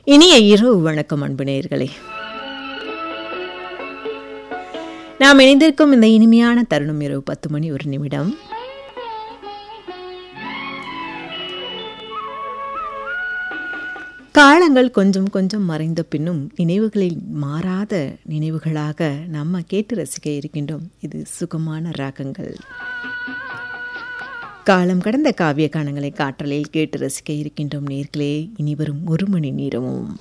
இனிய இரவு வணக்கம் அன்பு நேயர்களே நாம் இணைந்திருக்கும் இந்த இனிமையான தருணம் இரவு பத்து மணி ஒரு நிமிடம் காலங்கள் கொஞ்சம் கொஞ்சம் மறைந்த பின்னும் நினைவுகளில் மாறாத நினைவுகளாக நம்ம கேட்டு ரசிக்க இருக்கின்றோம் இது சுகமான ராகங்கள் காலம் கடந்த காவிய கானங்களை காற்றலில் கேட்டு ரசிக்க இருக்கின்றோம் நேர்களே இனி வரும் ஒரு மணி நேரமும்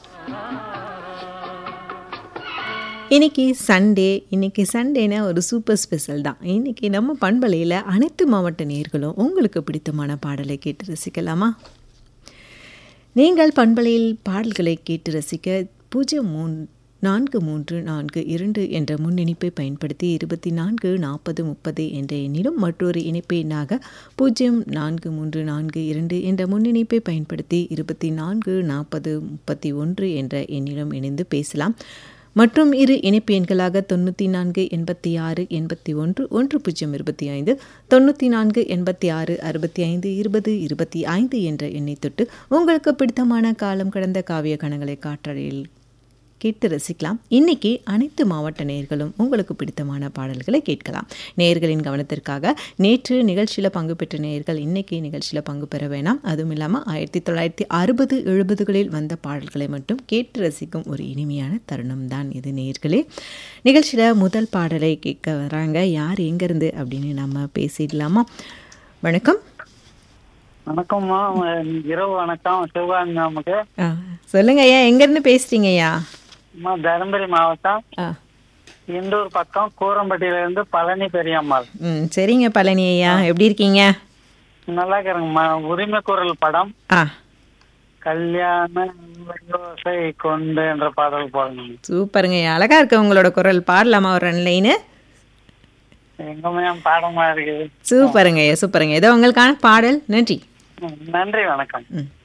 இன்னைக்கு சண்டே இன்னைக்கு சண்டேனா ஒரு சூப்பர் ஸ்பெஷல் தான் இன்னைக்கு நம்ம பண்பலையில் அனைத்து மாவட்ட நேர்களும் உங்களுக்கு பிடித்தமான பாடலை கேட்டு ரசிக்கலாமா நீங்கள் பண்பலையில் பாடல்களை கேட்டு ரசிக்க பூஜ்ஜியம் மூன் நான்கு மூன்று நான்கு இரண்டு என்ற முன்னிணைப்பை பயன்படுத்தி இருபத்தி நான்கு நாற்பது முப்பது என்ற எண்ணிலும் மற்றொரு இணைப்பு எண்ணாக பூஜ்ஜியம் நான்கு மூன்று நான்கு இரண்டு என்ற முன்னிணைப்பை பயன்படுத்தி இருபத்தி நான்கு நாற்பது முப்பத்தி ஒன்று என்ற எண்ணிலும் இணைந்து பேசலாம் மற்றும் இரு இணைப்பு எண்களாக தொண்ணூற்றி நான்கு எண்பத்தி ஆறு எண்பத்தி ஒன்று ஒன்று பூஜ்ஜியம் இருபத்தி ஐந்து தொண்ணூற்றி நான்கு எண்பத்தி ஆறு அறுபத்தி ஐந்து இருபது இருபத்தி ஐந்து என்ற எண்ணை தொட்டு உங்களுக்கு பிடித்தமான காலம் கடந்த காவிய கணங்களை காற்றறையில் கேட்டு ரசிக்கலாம் இன்னைக்கு அனைத்து மாவட்ட நேர்களும் உங்களுக்கு பிடித்தமான பாடல்களை கேட்கலாம் நேர்களின் கவனத்திற்காக நேற்று நிகழ்ச்சியில் பங்கு பெற்ற நேர்கள் இன்னைக்கு நிகழ்ச்சியில் பங்கு பெற வேணாம் அதுவும் இல்லாமல் ஆயிரத்தி தொள்ளாயிரத்தி அறுபது எழுபதுகளில் வந்த பாடல்களை மட்டும் கேட்டு ரசிக்கும் ஒரு இனிமையான தருணம் தான் இது நேர்களே நிகழ்ச்சியில் முதல் பாடலை கேட்க வராங்க யார் எங்கேருந்து அப்படின்னு நம்ம பேசிடலாமா வணக்கம் வணக்கம்மா இரவு வணக்கம் சிவகாமி நமக்கு ஆ சொல்லுங்க ஐயா எங்கேருந்து பேசுறீங்க ஐயா அம்மா தருமபுரி மாவட்டம் ஆ இண்டூர் பக்கம் கூரம்பட்டியில இருந்து பழனி பெரியம்மாள் ம் சரிங்க பழனி ஐயா எப்படி இருக்கீங்க நல்லா இருக்கிறேங்கம்மா உரிமை குரல் படம் ஆ கல்யாண யோசை கொண்டு என்ற பாடல் போடணும் சூப்பருங்க ஐயா அழகா இருக்கு உங்களோட குரல் பாடலாமா ஒரு ரெண்டு லைனு எங்கம்மா பாடமா இருக்குது சூப்பருங்க ஐயா சூப்பருங்க ஏதோ உங்களுக்கான பாடல் நன்றி ம், நன்றி வணக்கம் ம்